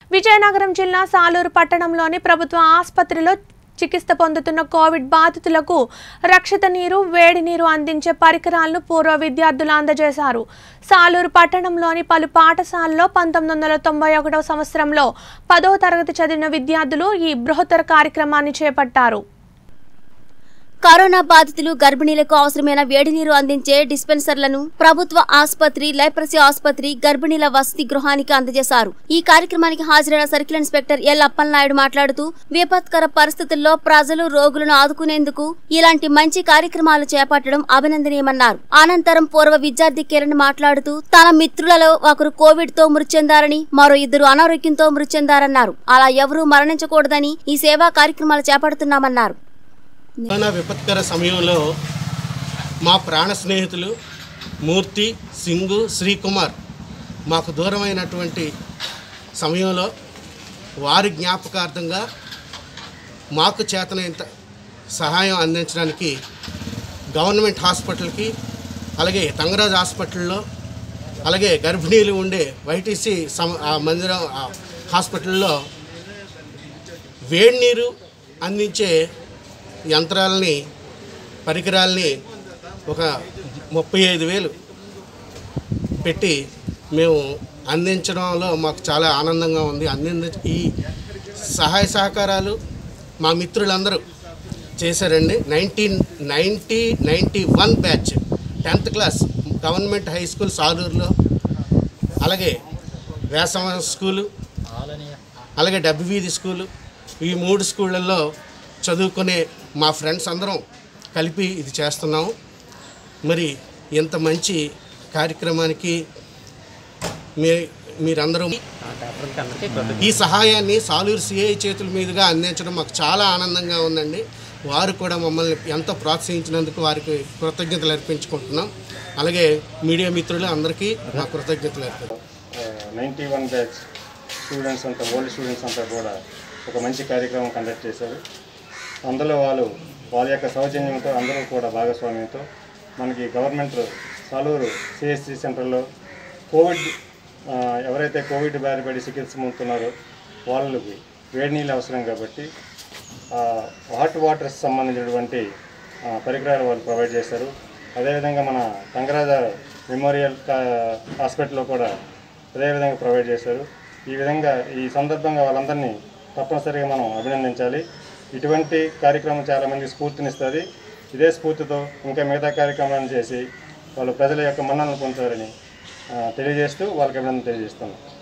విజయనగరం జిల్లా సాలూరు పట్టణంలోని ప్రభుత్వ ఆసుపత్రిలో చికిత్స పొందుతున్న కోవిడ్ బాధితులకు రక్షిత నీరు వేడి నీరు అందించే పరికరాలను పూర్వ విద్యార్థులు అందజేశారు సాలూరు పట్టణంలోని పలు పాఠశాలల్లో పంతొమ్మిది వందల తొంభై ఒకటవ సంవత్సరంలో పదో తరగతి చదివిన విద్యార్థులు ఈ బృహత్తర కార్యక్రమాన్ని చేపట్టారు కరోనా బాధితులు గర్భిణీలకు అవసరమైన వేడి నీరు అందించే డిస్పెన్సర్లను ప్రభుత్వ ఆసుపత్రి లైప్రసీ ఆసుపత్రి గర్భిణీల వసతి గృహానికి అందజేశారు ఈ కార్యక్రమానికి హాజరైన సర్కిల్ ఇన్స్పెక్టర్ ఎల్ అప్పలనాయుడు మాట్లాడుతూ విపత్కర పరిస్థితుల్లో ప్రజలు రోగులను ఆదుకునేందుకు ఇలాంటి మంచి కార్యక్రమాలు చేపట్టడం అభినందనీయమన్నారు అనంతరం పూర్వ విద్యార్థి కిరణ్ మాట్లాడుతూ తన మిత్రులలో ఒకరు కోవిడ్ తో మృతి చెందారని మరో ఇద్దరు అనారోగ్యంతో మృతి చెందారన్నారు అలా ఎవరూ మరణించకూడదని ఈ సేవా కార్యక్రమాలు చేపడుతున్నామన్నారు కరోనా విపత్కర సమయంలో మా ప్రాణ స్నేహితులు మూర్తి సింగు శ్రీకుమార్ మాకు దూరమైనటువంటి సమయంలో వారి జ్ఞాపకార్థంగా మాకు చేతనైనంత సహాయం అందించడానికి గవర్నమెంట్ హాస్పిటల్కి అలాగే తంగరాజ్ హాస్పిటల్లో అలాగే గర్భిణీలు ఉండే వైటీసీ సమ ఆ మందిరం ఆ హాస్పిటల్లో వేడి నీరు అందించే యంత్రాలని పరికరాలని ఒక ముప్పై ఐదు వేలు పెట్టి మేము అందించడంలో మాకు చాలా ఆనందంగా ఉంది అందించ ఈ సహాయ సహకారాలు మా మిత్రులందరూ చేశారండి nineteen ninety ninety one batch tenth class government high school సాలూరులో అలాగే వేసవ స్కూలు అలాగే డబ్బు వీధి స్కూలు ఈ మూడు స్కూళ్ళల్లో చదువుకునే మా ఫ్రెండ్స్ అందరం కలిపి ఇది చేస్తున్నాము మరి ఇంత మంచి కార్యక్రమానికి మీ మీరందరూ ఈ సహాయాన్ని సాలూరు సిఐ చేతుల మీదుగా అందించడం మాకు చాలా ఆనందంగా ఉందండి వారు కూడా మమ్మల్ని ఎంతో ప్రోత్సహించినందుకు వారికి కృతజ్ఞతలు అర్పించుకుంటున్నాం అలాగే మీడియా మిత్రులు అందరికీ మా కృతజ్ఞతలు అర్పించాం నైంటీ వన్ బ్యాచ్ స్టూడెంట్స్ అంతా ఓల్డ్ స్టూడెంట్స్ అంతా కూడా ఒక మంచి కార్యక్రమం కండక్ట్ చేశారు అందులో వాళ్ళు వాళ్ళ యొక్క సౌజన్యంతో అందరూ కూడా భాగస్వామ్యంతో మనకి గవర్నమెంట్ సాలూరు సిఎస్సి సెంటర్లో కోవిడ్ ఆ, ఎవరైతే కోవిడ్ బారిపడి చికిత్స పొందుతున్నారో వాళ్ళకి వేడి నీళ్ళు అవసరం కాబట్టి ఆ, హాట్ వాటర్స్ సంబంధించినటువంటి ఆ, పరికరాలు వాళ్ళు ప్రొవైడ్ చేశారు అదేవిధంగా మన తంగరాజ మెమోరియల్ కా- హాస్పిటల్లో కూడా అదేవిధంగా ప్రొవైడ్ చేశారు ఈ విధంగా ఈ సందర్భంగా వాళ్ళందరినీ తప్పనిసరిగా మనం అభినందించాలి ఇటువంటి కార్యక్రమం చాలామంది స్ఫూర్తినిస్తుంది ఇదే స్ఫూర్తితో ఇంకా మిగతా కార్యక్రమాలను చేసి వాళ్ళు ప్రజల యొక్క మన్ననలు పొందుతారని ఆ, తెలియజేస్తూ వాళ్ళకి అభినందన తెలియజేస్తున్నాం